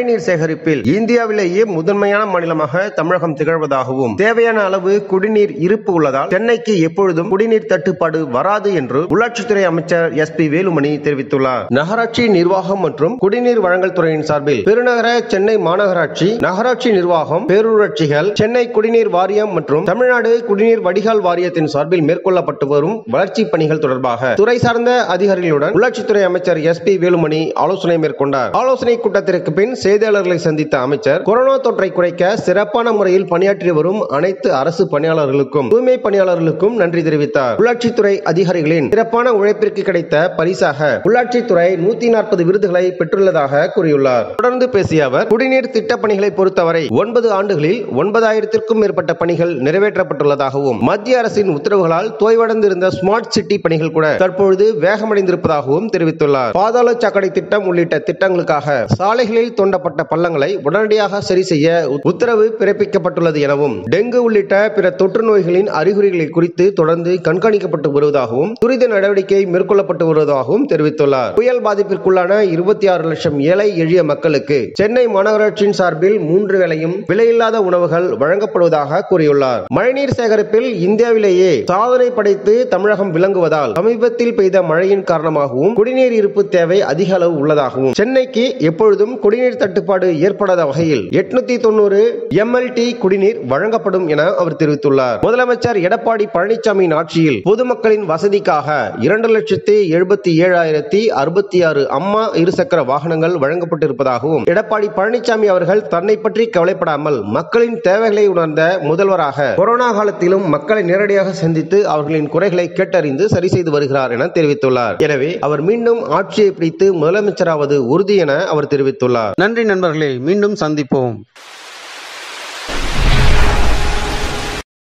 மழைநீர் சேகரிப்பில் இந்தியாவிலேயே முதன்மையான மாநிலமாக தமிழகம் திகழ்வதாகவும் தேவையான அளவு குடிநீர் இருப்பு உள்ளதால் சென்னைக்கு எப்பொழுதும் குடிநீர் தட்டுப்பாடு வராது என்று உள்ளாட்சித்துறை அமைச்சர் எஸ் பி வேலுமணி தெரிவித்துள்ளார் நகராட்சி நிர்வாகம் மற்றும் குடிநீர் வழங்கல் துறையின் சார்பில் பெருநகர சென்னை மாநகராட்சி நகராட்சி நிர்வாகம் பேரூராட்சிகள் சென்னை குடிநீர் வாரியம் மற்றும் தமிழ்நாடு குடிநீர் வடிகால் வாரியத்தின் சார்பில் மேற்கொள்ளப்பட்டு வரும் வளர்ச்சி பணிகள் தொடர்பாக துறை சார்ந்த அதிகாரிகளுடன் உள்ளாட்சித்துறை அமைச்சர் எஸ் பி வேலுமணி ஆலோசனை மேற்கொண்டார் ஆலோசனை கூட்டத்திற்கு பின் செய்தியாளர்களை சந்தித்த அமைச்சர் கொரோனா தொற்றை குறைக்க சிறப்பான முறையில் பணியாற்றி வரும் அனைத்து அரசு பணியாளர்களுக்கும் தூய்மை பணியாளர்களுக்கும் நன்றி தெரிவித்தார் உள்ளாட்சித்துறை அதிகாரிகளின் சிறப்பான உழைப்பிற்கு கிடைத்த பரிசாக உள்ளாட்சித்துறை நூத்தி நாற்பது விருதுகளை பெற்றுள்ளதாக கூறியுள்ளார் தொடர்ந்து பேசிய அவர் குடிநீர் திட்டப் பணிகளை பொறுத்தவரை ஒன்பது ஆண்டுகளில் ஒன்பதாயிரத்திற்கும் மேற்பட்ட பணிகள் நிறைவேற்றப்பட்டுள்ளதாகவும் மத்திய அரசின் உத்தரவுகளால் தோய்வடைந்திருந்த ஸ்மார்ட் சிட்டி பணிகள் கூட தற்பொழுது வேகமடைந்திருப்பதாகவும் தெரிவித்துள்ளார் பாதாள சாக்கடை திட்டம் உள்ளிட்ட திட்டங்களுக்காக சாலைகளில் தோண்டப்பட்ட பள்ளங்களை உடனடியாக சரி செய்ய உத்தரவு பிறப்பிக்கப்பட்டுள்ளது எனவும் டெங்கு உள்ளிட்ட பிற தொற்று நோய்களின் அறிகுறிகளை குறித்து தொடர்ந்து கண்காணிக்கப்பட்டு வருவதாகவும் துரித நடவடிக்கை மேற்கொள்ளப்பட்டு வருவதாகவும் தெரிவித்துள்ளார் புயல் பாதிப்பிற்குள்ளான இருபத்தி ஆறு லட்சம் ஏழை எளிய மக்களுக்கு சென்னை மாநகராட்சியின் சார்பில் மூன்று வேளையும் விலையில்லாத உணவுகள் வழங்கப்படுவதாக கூறியுள்ளார் மழைநீர் சேகரிப்பில் இந்தியாவிலேயே சாதனை படைத்து தமிழகம் விளங்குவதால் சமீபத்தில் பெய்த மழையின் காரணமாகவும் குடிநீர் இருப்பு தேவை அதிக அளவு உள்ளதாகவும் சென்னைக்கு எப்பொழுதும் குடிநீர் தட்டுப்பாடு ஏற்படாத வகையில் எட்நூத்தி தொண்ணூறு எம்எல்டி குடிநீர் வழங்கப்படும் என அவர் தெரிவித்துள்ளார் முதலமைச்சர் எடப்பாடி பழனிசாமியின் ஆட்சியில் பொதுமக்களின் வசதிக்காக இரண்டு லட்சத்தி எழுபத்தி ஏழாயிரத்தி அறுபத்தி ஆறு அம்மா இருசக்கர வாகனங்கள் வழங்கப்பட்டிருப்பதாகவும் எடப்பாடி பழனிசாமி அவர்கள் தன்னை பற்றி கவலைப்படாமல் மக்களின் தேவைகளை உணர்ந்த முதல்வராக கொரோனா காலத்திலும் மக்களை நேரடியாக சந்தித்து அவர்களின் குறைகளை கேட்டறிந்து சரி செய்து வருகிறார் என தெரிவித்துள்ளார் எனவே அவர் மீண்டும் ஆட்சியை பிடித்து முதலமைச்சராவது உறுதி என அவர் தெரிவித்துள்ளார் நன்றி நண்பர்களே மீண்டும் சந்திப்போம்